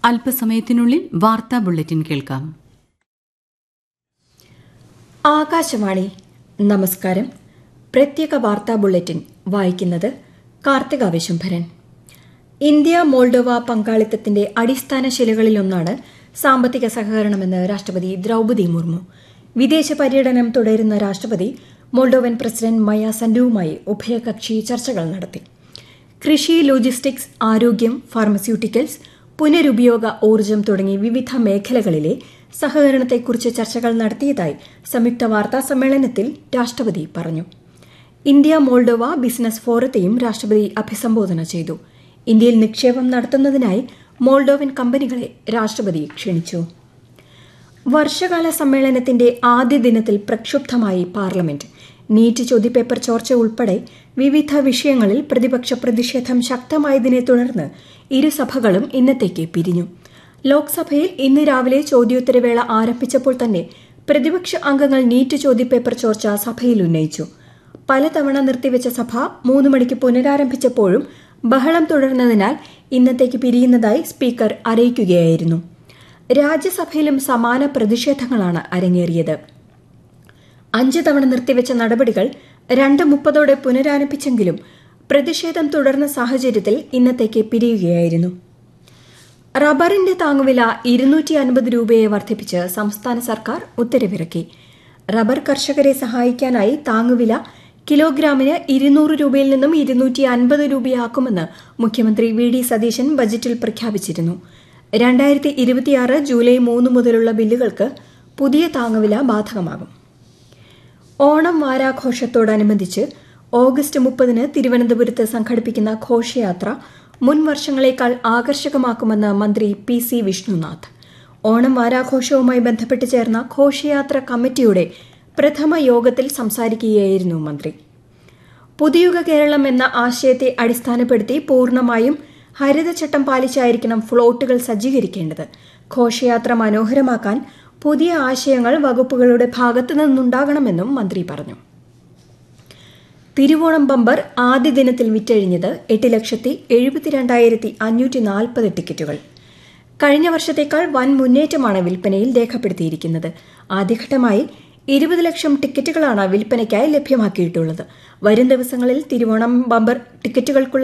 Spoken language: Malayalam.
അല്പസമയത്തിനുള്ളിൽ വാർത്താ ബുള്ളറ്റിൻ കേൾക്കാം ആകാശവാണി നമസ്കാരം പ്രത്യേക വാർത്താ ബുള്ളറ്റിൻ വായിക്കുന്നത് കാർത്തിക വിശംഭരൻ ഇന്ത്യ മോൾഡോവ പങ്കാളിത്തത്തിന്റെ അടിസ്ഥാന ശിലകളിലൊന്നാണ് സാമ്പത്തിക സഹകരണമെന്ന് രാഷ്ട്രപതി ദ്രൌപതി മുർമു വിദേശ പര്യടനം തുടരുന്ന രാഷ്ട്രപതി മോൾഡോവൻ പ്രസിഡന്റ് മയ സൻഡുവുമായി ഉഭയകക്ഷി ചർച്ചകൾ നടത്തി കൃഷി ലോജിസ്റ്റിക്സ് ആരോഗ്യം ഫാർമസ്യൂട്ടിക്കൽസ് പുനരുപയോഗ ഊർജ്ജം തുടങ്ങി വിവിധ മേഖലകളിലെ സഹകരണത്തെക്കുറിച്ച് ചർച്ചകൾ നടത്തിയതായി സംയുക്ത വാർത്താ സമ്മേളനത്തിൽ രാഷ്ട്രപതി പറഞ്ഞു ഇന്ത്യ മോൾഡോവ ബിസിനസ് ഫോറത്തെയും രാഷ്ട്രപതി അഭിസംബോധന ചെയ്തു ഇന്ത്യയിൽ നിക്ഷേപം നടത്തുന്നതിനായി മോൾഡോവൻ കമ്പനികളെ രാഷ്ട്രപതി ക്ഷണിച്ചു വർഷകാല സമ്മേളനത്തിന്റെ ആദ്യ ദിനത്തിൽ പ്രക്ഷുബ്ധമായി പാർലമെന്റ് നീറ്റ് ചോദ്യപേപ്പർ ചോർച്ച ഉൾപ്പെടെ വിവിധ വിഷയങ്ങളിൽ പ്രതിപക്ഷ പ്രതിഷേധം ശക്തമായതിനെ തുടർന്ന് ഇരുസഭകളും ഇന്നത്തേക്ക് പിരിഞ്ഞു ലോക്സഭയിൽ ഇന്ന് രാവിലെ ചോദ്യോത്തരവേള ആരംഭിച്ചപ്പോൾ തന്നെ പ്രതിപക്ഷ അംഗങ്ങൾ നീറ്റ് ചോദ്യപേപ്പർ ചോർച്ച സഭയിൽ ഉന്നയിച്ചു പലതവണ നിർത്തിവെച്ച സഭ മൂന്ന് മണിക്ക് പുനരാരംഭിച്ചപ്പോഴും ബഹളം തുടർന്നതിനാൽ ഇന്നത്തേക്ക് പിരിയുന്നതായി സ്പീക്കർ അറിയിക്കുകയായിരുന്നു രാജ്യസഭയിലും സമാന പ്രതിഷേധങ്ങളാണ് അരങ്ങേറിയത് അഞ്ച് തവണ നിർത്തിവെച്ച നടപടികൾ രണ്ട് മുപ്പതോടെ പുനരാരംഭിച്ചെങ്കിലും പ്രതിഷേധം തുടർന്ന സാഹചര്യത്തിൽ ഇന്നത്തേക്ക് പിരിയുകയായിരുന്നു റബ്ബറിന്റെ താങ്ങുവില ഇരുന്നൂറ്റി അൻപത് രൂപയെ വർദ്ധിപ്പിച്ച് സംസ്ഥാന സർക്കാർ ഉത്തരവിറക്കി റബ്ബർ കർഷകരെ സഹായിക്കാനായി താങ്ങുവില കിലോഗ്രാമിന് ഇരുന്നൂറ് രൂപയിൽ നിന്നും ഇരുന്നൂറ്റി അൻപത് രൂപയാക്കുമെന്ന് മുഖ്യമന്ത്രി വി ഡി സതീശൻ ബജറ്റിൽ പ്രഖ്യാപിച്ചിരുന്നു രണ്ടായിരത്തി ഇരുപത്തിയാറ് ജൂലൈ മൂന്ന് മുതലുള്ള ബില്ലുകൾക്ക് പുതിയ താങ്ങുവില ബാധകമാകും ഓണം വാരാഘോഷത്തോടനുബന്ധിച്ച് ഓഗസ്റ്റ് മുപ്പതിന് തിരുവനന്തപുരത്ത് സംഘടിപ്പിക്കുന്ന ഘോഷയാത്ര മുൻ വർഷങ്ങളേക്കാൾ ആകർഷകമാക്കുമെന്ന് മന്ത്രി പി സി വിഷ്ണുനാഥ് ഓണം വാരാഘോഷവുമായി ബന്ധപ്പെട്ട് ചേർന്ന ഘോഷയാത്ര കമ്മിറ്റിയുടെ പ്രഥമ യോഗത്തിൽ സംസാരിക്കുകയായിരുന്നു മന്ത്രി പുതിയുഗ കേരളം എന്ന ആശയത്തെ അടിസ്ഥാനപ്പെടുത്തി പൂർണ്ണമായും ഹരിതചട്ടം പാലിച്ചായിരിക്കണം ഫ്ളോട്ടുകൾ സജ്ജീകരിക്കേണ്ടത് ഘോഷയാത്ര മനോഹരമാക്കാൻ പുതിയ ആശയങ്ങൾ വകുപ്പുകളുടെ ഭാഗത്തു നിന്നുണ്ടാകണമെന്നും മന്ത്രി പറഞ്ഞു തിരുവോണം ബമ്പർ ആദ്യ ദിനത്തിൽ വിറ്റഴിഞ്ഞത് എട്ട് ലക്ഷത്തി എഴുപത്തിരണ്ടായിരത്തി അഞ്ഞൂറ്റി നാൽപ്പത് ടിക്കറ്റുകൾ കഴിഞ്ഞ വർഷത്തേക്കാൾ വൻ മുന്നേറ്റമാണ് വിൽപ്പനയിൽ രേഖപ്പെടുത്തിയിരിക്കുന്നത് ആദ്യഘട്ടമായി ഇരുപത് ലക്ഷം ടിക്കറ്റുകളാണ് വിൽപ്പനയ്ക്കായി ലഭ്യമാക്കിയിട്ടുള്ളത് വരും ദിവസങ്ങളിൽ തിരുവോണം ബമ്പർ ടിക്കറ്റുകൾക്കുള്ള